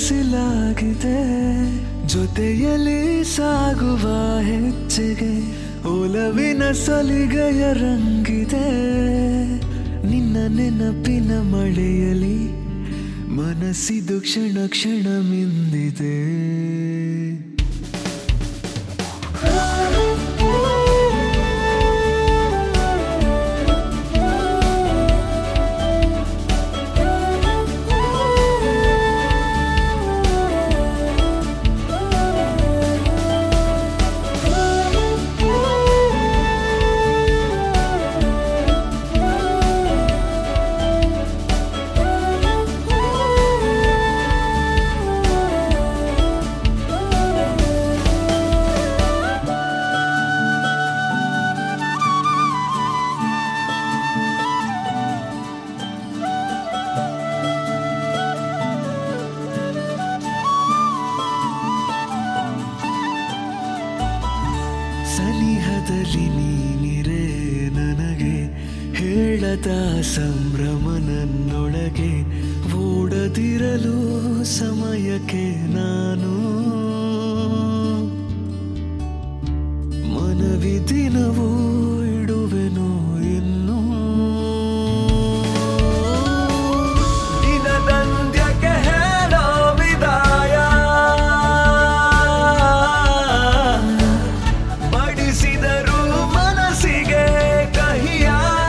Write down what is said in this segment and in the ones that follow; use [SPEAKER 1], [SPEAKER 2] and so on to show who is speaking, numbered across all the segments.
[SPEAKER 1] ಬಿಸಿಲಾಗಿದೆ ಜೊತೆಯಲ್ಲಿ ಸಾಗುವ ಹೆಜ್ಜೆಗೆ ಒಲವಿನ ಸಲಿಗೆಯ ರಂಗಿದೆ ನಿನ್ನ ನೆನಪಿನ ಮಳೆಯಲಿ ಮನಸ್ಸಿದು ಕ್ಷಣ ಕ್ಷಣ ಮಿಂದಿದೆ ಸನಿಹದಲ್ಲಿ ನೀನಿರೆ ನನಗೆ ಹೇಳದ ಸಂಭ್ರಮ ನನ್ನೊಳಗೆ ಓಡದಿರಲು ಸಮಯಕ್ಕೆ ನಾನು ಮನವಿ ದಿನವೂ ಇಡುವೆನು ಇನ್ನು ದಿನದಂತ್ಯಕ್ಕೆ ಹೇಳೋ ವಿದಾಯ ಬಡಿಸಿದರು ಮನಸ್ಸಿಗೆ ಕಹಿಯ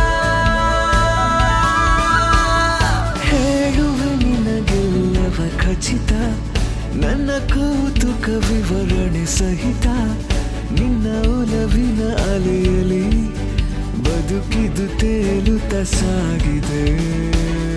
[SPEAKER 1] ಹೇಳುವೆ ನಿನಗೆಲ್ಲವ ಖಚಿತ ನನ್ನ ಕೌತುಕ ವಿವರಣೆ ಸಹಿತ ನಿನ್ನ ಒಲವಿನ ಅಲೆಯಲಿ ಬದುಕಿದು ತೇಲುತ್ತ ಸಾಗಿದೆ